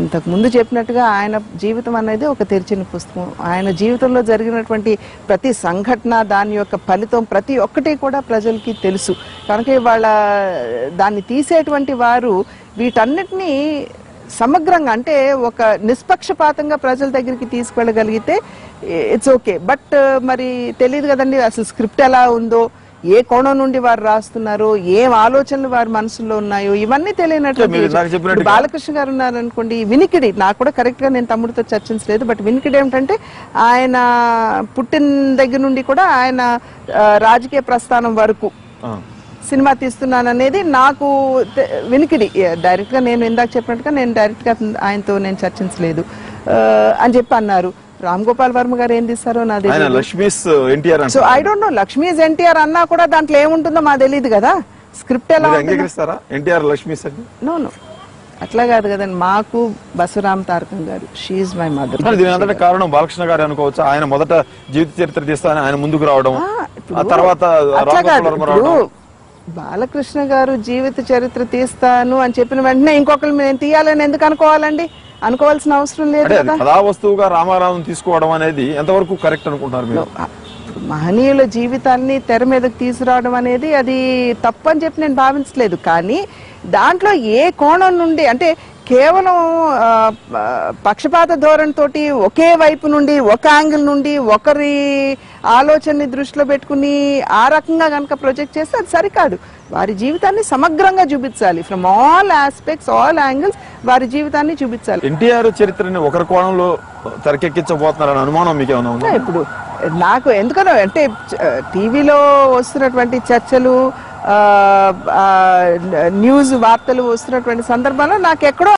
ఇంతకు ముందు చెప్పినట్టుగా ఆయన జీవితం అనేది ఒక తెరిచిన పుస్తకం ఆయన జీవితంలో జరిగినటువంటి ప్రతి సంఘటన దాని యొక్క ఫలితం ప్రతి ఒక్కటి కూడా ప్రజలకి తెలుసు కనుక ఇవాళ దాన్ని తీసేటువంటి వారు వీటన్నిటినీ సమగ్రంగా అంటే ఒక నిష్పక్షపాతంగా ప్రజల దగ్గరికి తీసుకెళ్ళగలిగితే ఇట్స్ ఓకే బట్ మరి తెలియదు కదండి అసలు స్క్రిప్ట్ ఎలా ఉందో ఏ కోణం నుండి వారు రాస్తున్నారో ఏం ఆలోచనలు వారి మనసులో ఉన్నాయో ఇవన్నీ తెలియనటువంటి మీరు ఇందాక చెప్పినట్టుగా- ఇప్పుడు బాలకృష్ణ గారు ఉన్నారనుకోండి వినికిడి నాకు కూడా కరెక్ట్ గా నేను తమ్ముడితో చర్చించలేదు బట్ వినికిడి ఏమిటంటే ఆయన పుట్టిన దగ్గర నుండి కూడా ఆయన ఆ, రాజకీయ ప్రస్థానం వరకు ఆ. సినిమా తీస్తున్నాను అనేది నాకు తె- వినికిడి డైరెక్ట్ గా నేను ఇందాక చెప్పినట్టుగా నేను డైరెక్ట్ గా ఆయనతో నేను చర్చించలేదు ఆ, అని చెప్పి అన్నారు రామ్ గోపాల్ వర్మ గారు ఏం తీస్తారో నా ఆయన తెలియదు లక్ష్మీస్ ఎన్టీఆర్ సో అంటే I don't know Lakshmi's NTR అన్నా కూడా దాంట్లో ఏముంటుందో మాకు తెలియదు కదా స్క్రిప్ట్ ఎలా మీరు ఉంటుందో అంగీకరిస్తారా ఎన్టీఆర్ లక్ష్మీస్ అని నో నో అట్లా కాదు కదండి మాకు బసరామ్ తారకం గారు షీఈ్ మై మదర్ కానీ దీని అంతటి కారణం బాలకృష్ణ గారు అనుకోవచ్చు ఆయన మొదట జీవిత చరిత్ర తీస్తానని ఆయన ముందుకు రావడం ఆ తర్వాత అట్లా రామ్ కాదు గోపాల్ వర్మ ఇప్పుడు రావడం బాలకృష్ణ గారు జీవిత చరిత్ర తీస్తాను అని చెప్పిన వెంటనే ఇంకొకరు నేను తీయాలని ఎందుకు అనుకోవాలండి అనుకోవాల్సిన అవసరం లేదు అంటే అది కదా కథా వస్తువుగా రామారావం తీసుకోవడం అనేది ఎంతవరకు కరెక్ట్ అనుకుంటున్నారు మీరు ఇప్పుడు మహనీయుల జీవితాన్ని తెర మీదకి తీసుకురావడం అనేది అది తప్పని చెప్పి నేను భావించలేదు కానీ దాంట్లో ఏ కోణం నుండి అంటే కేవలం ఆ, ఆ, పక్షపాత ధోరణితోటి ఒకే వైపు నుండి ఒక యాంగిల్ నుండి ఒకరి ఆలోచనని దృష్టిలో పెట్టుకుని ఆ రకంగా కనుక ప్రొజెక్ట్ చేస్తే అది సరికాదు వారి జీవితాన్ని సమగ్రంగా చూపించాలి from all aspects all angles వారి జీవితాన్ని చూపించాలి ఎన్టీఆర్ చరిత్రని ఒకరి కోణంలో తెరకెక్కించబోతున్నారని అనుమానం మీకు ఏమైనా ఉందా ఇప్పుడు నాకు ఎందుకనో అంటే టీవీలో వస్తున్నటువంటి చర్చలు ఆ, ఆ, న్యూస్ వార్తలు వస్తున్నటువంటి సందర్భంలో నాకు ఎక్కడో